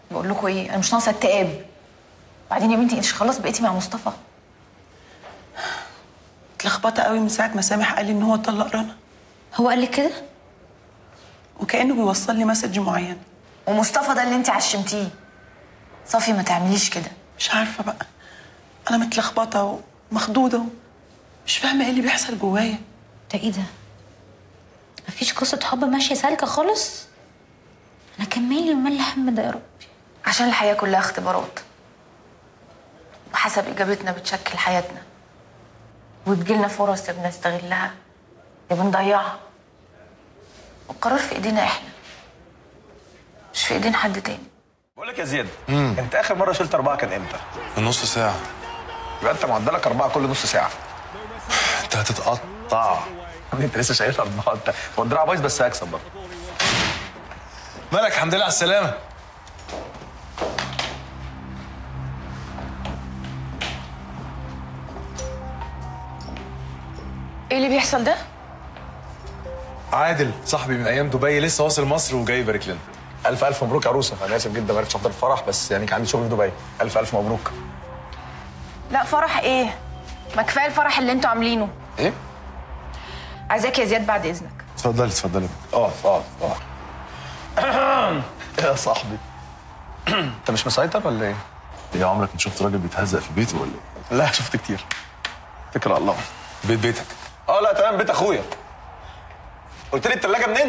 بقول لكم ايه انا مش ناقصه اكتئاب بعدين يا بنتي انت خلاص بقيتي مع مصطفى اتلخبطه قوي من ساعه ما سامح قال لي ان هو طلق رنا هو قال لك كده وكانه بيوصل لي مسج معين ومصطفى ده اللي انت عشمتيه صافي ما تعمليش كده مش عارفه بقى انا متلخبطه ومخضوضه مش فاهمه ايه اللي بيحصل جوايا ده ايه ده مفيش قصه حب ماشيه سالكه خالص انا كان مالي ومال الهم ده يا ربي عشان الحياه كلها اختبارات وحسب اجابتنا بتشكل حياتنا وتجيلنا فرص يا بنستغلها يا بنضيعها والقرار في ايدينا احنا مش في ايدين حد تاني بقول لك يا زياد انت اخر مره شلت اربعه كان امتى؟ من نص ساعة يبقى انت معدلك اربعه كل نص ساعه انت هتتقطع انت لسه شايل اربعه انت هو الدراع بايظ بس هكسب برضه مالك الحمد لله على السلامة ايه اللي بيحصل ده عادل صاحبي من ايام دبي لسه واصل مصر وجاي يبارك لنا الف الف مبروك يا عروسه انا اسف جدا ما عرفتش احضر الفرح بس يعني كان عندي شغل في دبي الف الف مبروك لا فرح ايه ما كفايه الفرح اللي انتوا عاملينه ايه؟ عايزاك يا زياد بعد اذنك اتفضلي اتفضلي اه اه اه يا صاحبي انت مش مسيطر ولا ايه؟ ايه عمرك ما شفت راجل بيتهزق في بيته ولا ايه؟ لا شفت كتير اتكل على الله بيت بيتك اه لا تمام بيت اخويا قلت لي التلاجه منين؟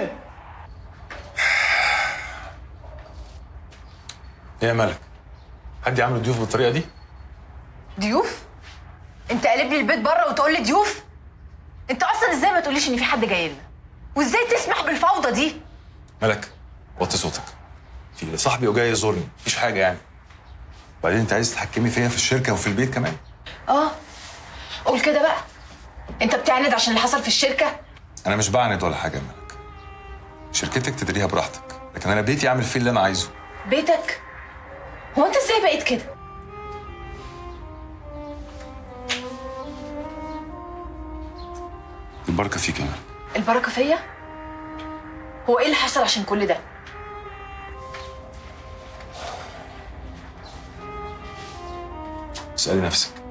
ايه يا مالك؟ حد يعمل ضيوف بالطريقة دي؟ ضيوف انت قالب لي البيت بره وتقول لي ضيوف انت اصلا ازاي ما تقوليش ان في حد جاي لنا وازاي تسمح بالفوضى دي مالك وطي صوتك في صاحبي وجاي يزورني مفيش حاجة يعني وبعدين انت عايز تحكمي فيا في الشركة وفي البيت كمان اه قول كده بقى انت بتعند عشان اللي حصل في الشركه انا مش بعند ولا حاجة يا مالك شركتك تديريها براحتك لكن انا بيتي اعمل فيه اللي انا عايزه بيتك هو انت ازاي بقيت كده البركة فيك يا مالك البركه فيا هو ايه اللي حصل عشان كل ده اسألي نفسك